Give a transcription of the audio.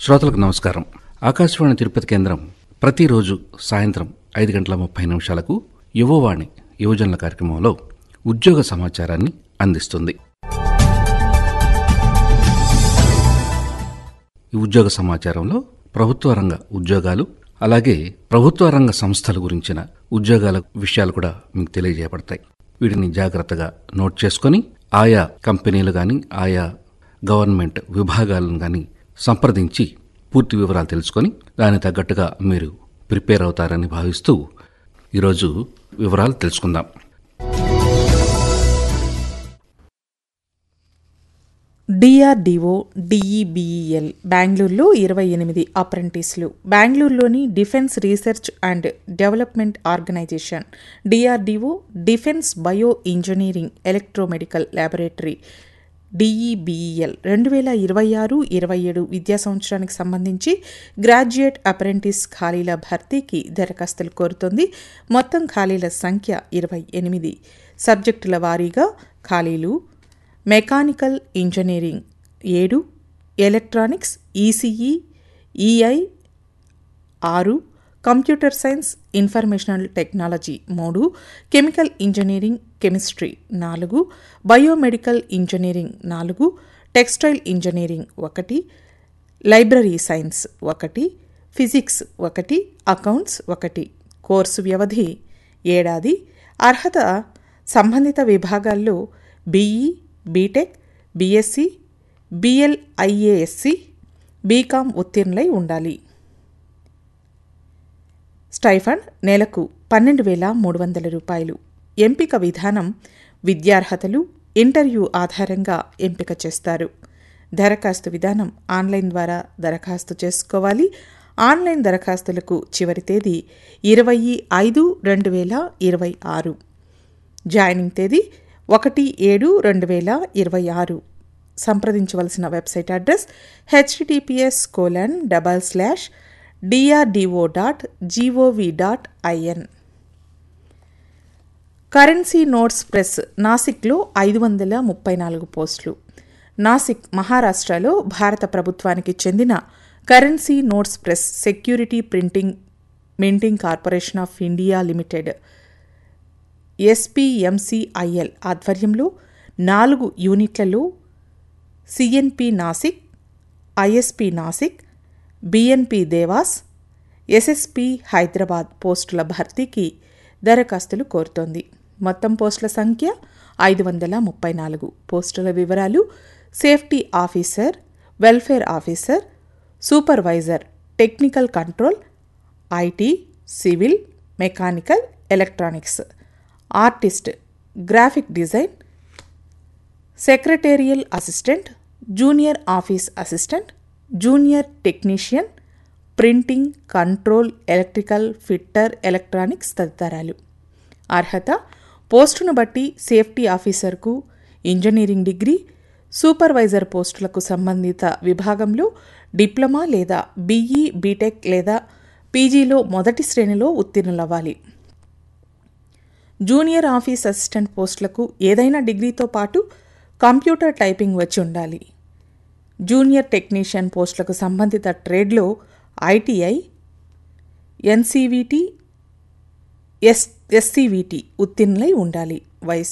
శ్రోతలకు నమస్కారం ఆకాశవాణి తిరుపతి కేంద్రం ప్రతిరోజు సాయంత్రం ఐదు గంటల ముప్పై నిమిషాలకు యువవాణి యువజనుల కార్యక్రమంలో ఉద్యోగ సమాచారాన్ని అందిస్తుంది ఈ ఉద్యోగ సమాచారంలో ప్రభుత్వ రంగ ఉద్యోగాలు అలాగే ప్రభుత్వ రంగ సంస్థల గురించిన ఉద్యోగాల విషయాలు కూడా మీకు తెలియజేయబడతాయి వీటిని జాగ్రత్తగా నోట్ చేసుకొని ఆయా కంపెనీలు కానీ ఆయా గవర్నమెంట్ విభాగాలను కానీ సంప్రదించి పూర్తి వివరాలు తెలుసుకొని దానికి తగ్గట్టుగా మీరు ప్రిపేర్ అవుతారని భావిస్తూ ఈరోజు వివరాలు తెలుసుకుందాం డిఆర్డిఓ డిఈబిఈఎల్ బెంగళూరులో ఇరవై ఎనిమిది అప్రెంటిస్లు బెంగళూరులోని defence research and development organisation DRDO defence bio engineering electromedical laboratory DEBEL రెండు వేల ఇరవై ఆరు ఇరవై ఏడు విద్యా సంవత్సరానికి సంబంధించి గ్రాడ్యుయేట్ అప్రెంటిస్ ఖాళీల భర్తీకి దరఖాస్తులు కోరుతోంది మొత్తం ఖాళీల సంఖ్య ఇరవై ఎనిమిది సబ్జెక్టుల వారీగా ఖాళీలు మెకానికల్ ఇంజనీరింగ్ ఏడు ఎలక్ట్రానిక్స్ ఈసీఈ ఈఐ ఆరు కంప్యూటర్ సైన్స్ ఇన్ఫర్మేషనల్ టెక్నాలజీ మూడు కెమికల్ ఇంజనీరింగ్ కెమిస్ట్రీ నాలుగు బయోమెడికల్ ఇంజనీరింగ్ నాలుగు టెక్స్టైల్ ఇంజనీరింగ్ ఒకటి లైబ్రరీ సైన్స్ ఒకటి ఫిజిక్స్ ఒకటి అకౌంట్స్ ఒకటి కోర్సు వ్యవధి ఏడాది అర్హత సంబంధిత విభాగాల్లో BE BTech BSc BLISc BCom ఉత్తీర్ణులై ఉండాలి స్టైఫండ్ నెలకు పన్నెండు వేల మూడు వందల రూపాయలు ఎంపిక విధానం విద్యార్హతలు ఇంటర్వ్యూ ఆధారంగా ఎంపిక చేస్తారు దరఖాస్తు విధానం ఆన్లైన్ ద్వారా దరఖాస్తు చేసుకోవాలి ఆన్లైన్ దరఖాస్తులకు చివరి తేదీ ఇరవై ఐదు రెండు వేల ఇరవై ఆరు జాయినింగ్ తేదీ ఒకటి ఏడు రెండు వేల ఇరవై ఆరు సంప్రదించవలసిన website address HTTPS colon double slash DRDO dot GOV dot IN currency notes press నాసిక్లో ఐదు వందల ముప్పై నాలుగు పోస్టులు నాసిక్ మహారాష్ట్రలో భారత ప్రభుత్వానికి చెందిన currency notes press security printing minting corporation of India limited SPMCIL ఆధ్వర్యంలో నాలుగు యూనిట్లలో CNP Nashik ISP Nashik BNP Dewas SSP Hyderabad పోస్టుల భర్తీకి దరఖాస్తులు కోరుతోంది మొత్తం పోస్టుల సంఖ్య ఐదు వందల ముప్పై నాలుగు పోస్టుల వివరాలు safety officer welfare officer supervisor technical control IT civil mechanical electronics artist graphic design secretarial assistant junior office assistant junior technician printing control electrical fitter electronics తదితరాలు అర్హత పోస్టును బట్టి సేఫ్టీ ఆఫీసర్కు ఇంజనీరింగ్ డిగ్రీ సూపర్వైజర్ పోస్టులకు సంబంధిత విభాగంలో డిప్లొమా లేదా BE BTech లేదా పీజీలో మొదటి శ్రేణిలో ఉత్తీర్ణులవ్వాలి జూనియర్ ఆఫీస్ అసిస్టెంట్ పోస్టులకు ఏదైనా డిగ్రీతో పాటు కంప్యూటర్ టైపింగ్ వచ్చి ఉండాలి జూనియర్ టెక్నీషియన్ పోస్టులకు సంబంధిత ట్రేడ్లో ఐటీఐ ఎన్సీవీటీ ఎస్ ఎస్సీవీటీ ఉత్తీర్ణులై ఉండాలి వయసు